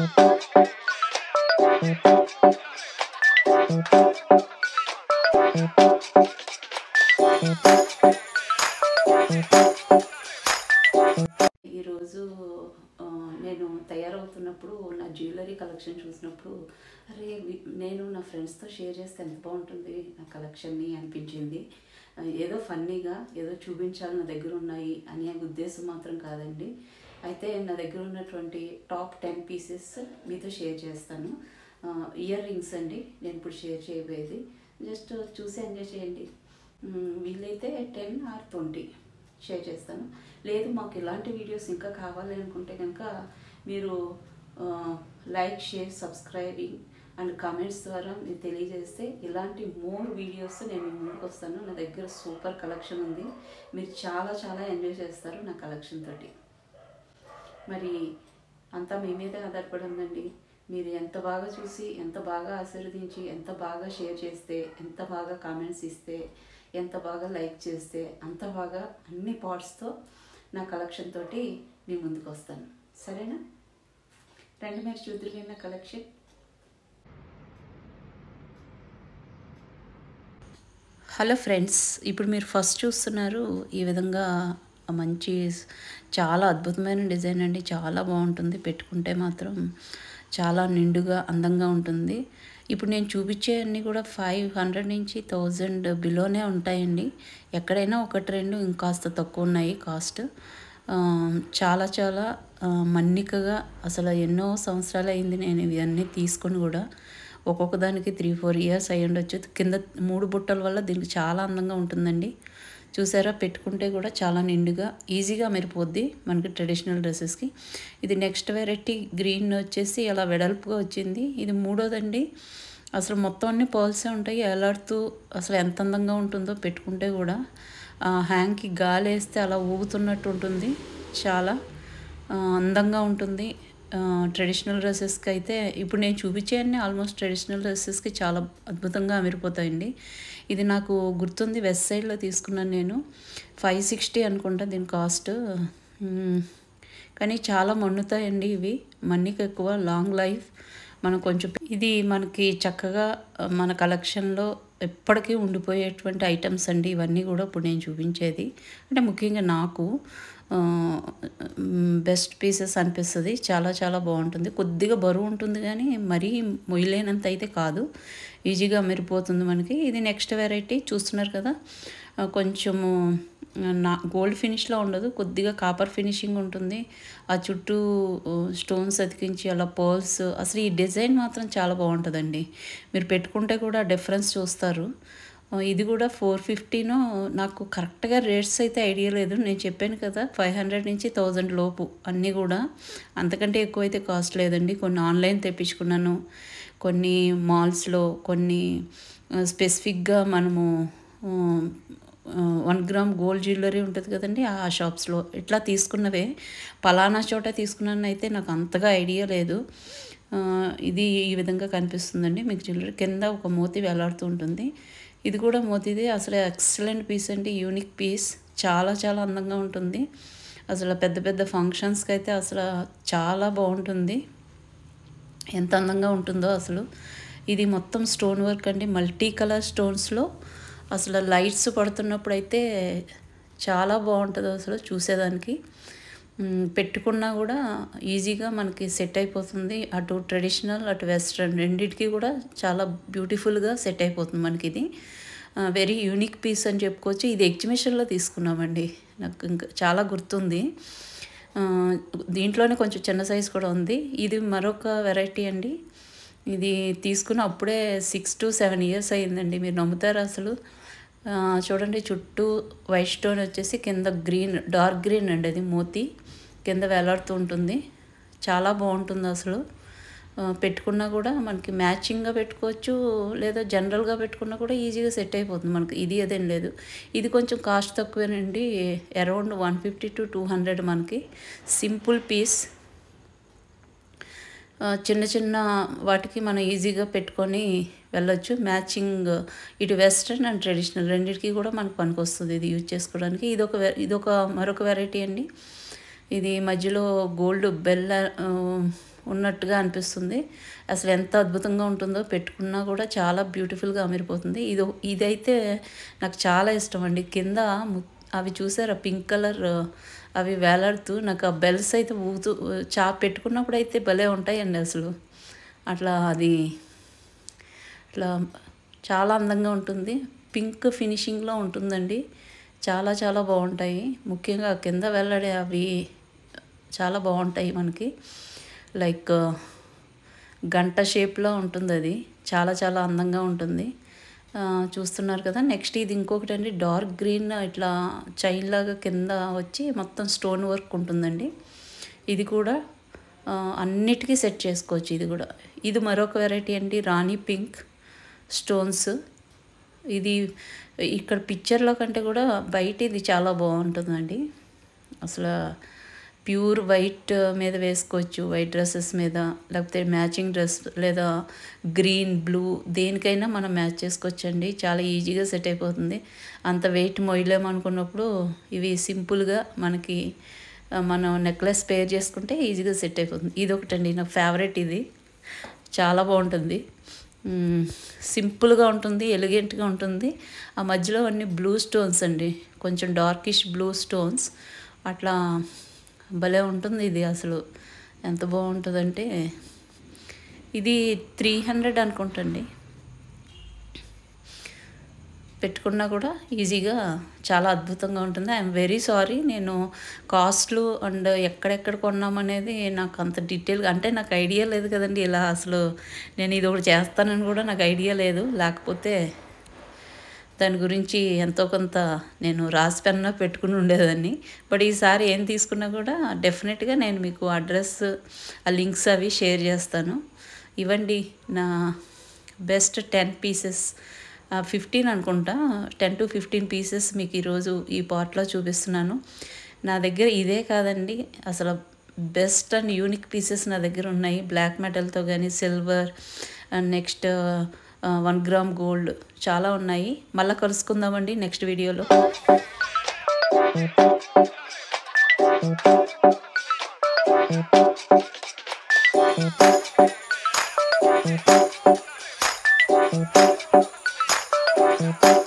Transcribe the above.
ఈరోజు ఆ, నేను తయారవుతున్నప్పుడు నా జ్యువెలరీ కలెక్షన్ చూసినప్పుడు అరే వి- నేను నా ఫ్రెండ్స్తో షేర్ చేస్తే ఎంత బాగుంటుంది నా కలెక్షన్ని అనిపించింది ఆ, ఏదో ఫన్నీగా ఏదో చూపించాలి నా దగ్గర ఉన్నాయి అనే ఉద్దేశం మాత్రం కాదండి అయితే నా దగ్గర ఉన్నటువంటి టాప్ టెన్ పీసెస్ మీతో షేర్ చేస్తాను ఇయర్ రింగ్స్ అండి నేను ఇప్పుడు షేర్ చేయబోయేది జస్ట్ చూసి ఎంజాయ్ చేయండి మ్, వీలైతే టెన్ ఆర్ ట్వంటీ షేర్ చేస్తాను లేదు మాకు ఇలాంటి వీడియోస్ ఇంకా కావాలి అనుకుంటే కనుక మీరు like share subscribing and comments ద్వారా మీరు తెలియజేస్తే ఇలాంటి మోర్ వీడియోస్ నేను మీ ముందుకు వస్తాను నా దగ్గర సూపర్ కలెక్షన్ ఉంది మీరు చాలా చాలా ఎంజాయ్ చేస్తారు నా కలెక్షన్ తోటి మరి అంతా మీ మీదే ఆధారపడి ఉందండి మీరు ఎంత బాగా చూసి ఎంత బాగా ఆశీర్వదించి ఎంత బాగా షేర్ చేస్తే ఎంత బాగా కామెంట్స్ ఇస్తే ఎంత బాగా లైక్ చేస్తే అంత బాగా అన్ని పార్ట్స్తో నా కలెక్షన్ తోటి మీ ముందుకు వస్తాను సరేనా రండి మీరు చూద్దరు నా కలెక్షన్ హలో ఫ్రెండ్స్ ఇప్పుడు మీరు ఫస్ట్ చూస్తున్నారు ఈ విధంగా మంచి చాలా అద్భుతమైన డిజైన్ అండి చాలా బాగుంటుంది పెట్టుకుంటే మాత్రం చాలా నిండుగా అందంగా ఉంటుంది ఇప్పుడు నేను చూపించే అన్నీ కూడా ఫైవ్ హండ్రెడ్ నుంచి థౌజండ్ బిలోనే ఉంటాయండి ఎక్కడైనా ఒకటి రెండు ఇంకాస్త తక్కువ ఉన్నాయి కాస్ట్ ఆ, చాలా చాలా ఆ, మన్నికగా అసలు ఎన్నో సంవత్సరాలు అయింది నేను ఇవన్నీ తీసుకొని కూడా ఒక్కొక్క దానికి త్రీ ఫోర్ ఇయర్స్ అయి ఉండొచ్చు కింద మూడు బుట్టల వల్ల దీనికి చాలా అందంగా ఉంటుందండి చూసారా పెట్టుకుంటే కూడా చాలా నిండుగా ఈజీగా మెరిపోద్ది మనకి ట్రెడిషనల్ డ్రెస్సెస్కి ఇది నెక్స్ట్ వెరైటీ గ్రీన్ వచ్చేసి అలా వెడల్పుగా వచ్చింది ఇది మూడోదండి అసలు మొత్తం అన్ని పర్ల్సే ఉంటాయి ఎలాడుతూ అసలు ఎంత అందంగా ఉంటుందో పెట్టుకుంటే కూడా ఆ హ్యాంగ్కి గాలి వేస్తే అలా ఊగుతున్నట్టు ఉంటుంది చాలా ఆ, అందంగా ఉంటుంది ట్రెడిషనల్ డ్రెస్సెస్కి అయితే ఇప్పుడు నేను చూపించే అన్ని ఆల్మోస్ట్ ట్రెడిషనల్ డ్రెస్సెస్కి చాలా అద్భుతంగా అమిరిపోతాయండి ఇది నాకు గుర్తుంది వెస్ట్ సైడ్లో తీసుకున్నాను నేను ఫైవ్ సిక్స్టీ అనుకుంటా దీని కాస్ట్ మ్మ్. కానీ చాలా మన్నుతాయండి ఇవి మన్నిక ఎక్కువ లాంగ్ లైఫ్ మనం కొంచెం ఇది మనకి చక్కగా ఆ, మన కలెక్షన్లో ఎప్పటికీ ఉండిపోయేటువంటి ఐటమ్స్ అండి ఇవన్నీ కూడా ఇప్పుడు నేను చూపించేది అంటే ముఖ్యంగా నాకు బెస్ట్ పీసెస్ అనిపిస్తుంది చాలా చాలా బాగుంటుంది కొద్దిగా బరువు ఉంటుంది కానీ మరీ మొయ్యలేనంత అయితే కాదు ఈజీగా మెరిపోతుంది మనకి ఇది నెక్స్ట్ వెరైటీ చూస్తున్నారు కదా ఆ, కొంచెము నా గోల్డ్ ఫినిష్లో ఉండదు కొద్దిగా కాపర్ ఫినిషింగ్ ఉంటుంది ఆ చుట్టూ స్టోన్స్ అతికించి అలా పర్ల్స్ అసలు ఈ డిజైన్ మాత్రం చాలా బాగుంటుందండి మీరు పెట్టుకుంటే కూడా డిఫరెన్స్ చూస్తారు ఆ, ఇది కూడా ఫోర్ ఫిఫ్టీనో నాకు కరెక్ట్గా రేట్స్ అయితే ఐడియా లేదు నేను చెప్పాను కదా ఫైవ్ హండ్రెడ్ నుంచి థౌజండ్ లోపు అన్నీ కూడా అంతకంటే ఎక్కువ అయితే కాస్ట్ లేదండి కొన్ని ఆన్లైన్ తెప్పించుకున్నాను కొన్ని మాల్స్లో కొన్ని స్పెసిఫిక్గా మనము వన్ గ్రామ్ గోల్డ్ జ్యువెలరీ ఉంటుంది కదండి ఆ షాప్స్లో ఇట్లా తీసుకున్నవే పలానా చోట తీసుకున్నాను అయితే నాకు అంతగా ఐడియా లేదు ఆ, ఇది ఈ విధంగా కనిపిస్తుందండి మీకు జ్యువెలరీ కింద ఒక మోతి వేలాడుతూ ఉంటుంది ఇది కూడా మోతిది అసలు ఎక్సలెంట్ పీస్ అండి యూనిక్ పీస్ చాలా చాలా అందంగా ఉంటుంది అసలు పెద్ద పెద్ద ఫంక్షన్స్కి అయితే అసలు చాలా బాగుంటుంది ఎంత అందంగా ఉంటుందో అసలు ఇది మొత్తం స్టోన్ వర్క్ అండి మల్టీ కలర్ స్టోన్స్లో అసలు లైట్స్ పడుతున్నప్పుడు అయితే చాలా బాగుంటుంది అసలు చూసేదానికి మ్, పెట్టుకున్నా కూడా ఈజీగా మనకి సెట్ అయిపోతుంది అటు ట్రెడిషనల్ అటు వెస్ట్రన్ రెండిటికి కూడా చాలా బ్యూటిఫుల్గా సెట్ అయిపోతుంది మనకి ఇది వెరీ యూనిక్ పీస్ అని చెప్పుకోవచ్చు ఇది ఎగ్జిబిషన్లో తీసుకున్నామండి నాకు ఇంకా చాలా గుర్తుంది ఆ, దీంట్లోనే కొంచెం చిన్న సైజ్ కూడా ఉంది ఇది మరొక వెరైటీ అండి ఇది తీసుకున్న అప్పుడే సిక్స్ టు సెవెన్ ఇయర్స్ అయ్యిందండి మీరు నమ్ముతారు అసలు ఆ, చూడండి చుట్టూ వైట్ స్టోన్ వచ్చేసి కింద గ్రీన్ డార్క్ గ్రీన్ అండి అది మోతి కింద వేలాడుతూ ఉంటుంది చాలా బాగుంటుంది అసలు ఆ, పెట్టుకున్నా కూడా మనకి మ్యాచింగ్గా పెట్టుకోవచ్చు లేదా జనరల్గా పెట్టుకున్నా కూడా ఈజీగా సెట్ అయిపోతుంది మనకి ఇది అదేం లేదు ఇది కొంచెం కాస్ట్ తక్కువేనండి around one fifty to two hundred మనకి సింపుల్ పీస్ ఆ, చిన్న చిన్న వాటికి మనం ఈజీగా పెట్టుకొని వెళ్ళొచ్చు మ్యాచింగ్ ఇటు వెస్ట్రన్ అండ్ ట్రెడిషనల్ రెండింటికి కూడా మనకు పనికొస్తుంది ఇది యూజ్ చేసుకోవడానికి ఇది ఒక ఇదొక మరొక వెరైటీ అండి ఇది మధ్యలో గోల్డ్ బెల్ ఉన్నట్టుగా అనిపిస్తుంది అసలు ఎంత అద్భుతంగా ఉంటుందో పెట్టుకున్నా కూడా చాలా బ్యూటిఫుల్గా అమిరిపోతుంది ఇది ఇదైతే నాకు చాలా ఇష్టం అండి కింద ము- అవి చూసారా పింక్ కలర్ అవి వేలాడుతూ నాకు ఆ బెల్స్ అయితే ఊగుతూ చా పెట్టుకున్నప్పుడు అయితే భలే ఉంటాయండి అసలు అట్లా అది ఇట్లా చాలా అందంగా ఉంటుంది పింక్ ఫినిషింగ్లో ఉంటుందండి చాలా చాలా బాగుంటాయి ముఖ్యంగా కింద వెళ్ళడే అవి చాలా బాగుంటాయి మనకి లైక్ గంట షేప్లో ఉంటుంది అది చాలా చాలా అందంగా ఉంటుంది ఆ, చూస్తున్నారు కదా నెక్స్ట్ ఇది ఇంకొకటి అండి డార్క్ గ్రీన్ ఇట్లా చైన్ లాగా కింద వచ్చి మొత్తం స్టోన్ వర్క్ ఉంటుందండి ఇది కూడా ఆ, అన్నిటికీ సెట్ చేసుకోవచ్చు ఇది కూడా ఇది మరొక వెరైటీ అండి రాణి పింక్ స్టోన్స్ ఇది ఇక్కడ పిక్చర్లో కంటే కూడా బయట ఇది చాలా బాగుంటుందండి అసలు ప్యూర్ వైట్ మీద వేసుకోవచ్చు వైట్ డ్రెస్సెస్ మీద లేకపోతే మ్యాచింగ్ డ్రెస్ లేదా గ్రీన్ బ్లూ దేనికైనా మనం మ్యాచ్ చేసుకోవచ్చండి చాలా ఈజీగా సెట్ అయిపోతుంది అంత వెయిట్ మొయ్యలేము అనుకున్నప్పుడు ఇవి సింపుల్గా మనకి ఆ, మనం నెక్లెస్ పేర్ చేసుకుంటే ఈజీగా సెట్ అయిపోతుంది ఇది ఒకటండి నా ఫేవరెట్ ఇది చాలా బాగుంటుంది మ్మ్. సింపుల్గా ఉంటుంది ఎలిగెంట్గా ఉంటుంది ఆ మధ్యలో అన్ని బ్లూ స్టోన్స్ అండి కొంచెం డార్కిష్ బ్లూ స్టోన్స్ అట్లా భలే ఉంటుంది ఇది అసలు ఎంత బాగుంటుందంటే ఇది త్రీ హండ్రెడ్ అనుకుంటండి పెట్టుకున్నా కూడా ఈజీగా చాలా అద్భుతంగా ఉంటుంది ఐఎమ్ వెరీ సారీ నేను కాస్ట్లు అండ్ ఎక్కడెక్కడ కొన్నామనేది నాకు అంత డీటెయిల్గా అంటే నాకు ఐడియా లేదు కదండి ఇలా అసలు నేను ఇది ఒకటి చేస్తానని కూడా నాకు ఐడియా లేదు లేకపోతే దాని గురించి ఎంతో కొంత నేను రాసి పెన్న పెట్టుకుని ఉండేదాన్ని బట్ ఈసారి ఏం తీసుకున్నా కూడా డెఫినెట్గా నేను మీకు అడ్రస్ ఆ లింక్స్ అవి షేర్ చేస్తాను ఇవ్వండి నా బెస్ట్ టెన్ పీసెస్ ఫిఫ్టీన్ అనుకుంటా టెన్ టు ఫిఫ్టీన్ పీసెస్ మీకు ఈరోజు ఈ పాట్లో చూపిస్తున్నాను నా దగ్గర ఇదే కాదండి అసలు బెస్ట్ అండ్ యూనిక్ పీసెస్ నా దగ్గర ఉన్నాయి బ్లాక్ మెటల్తో కానీ silver and next one gram gold చాలా ఉన్నాయి మళ్ళీ కలుసుకుందామండి నెక్స్ట్ వీడియోలో Thank you.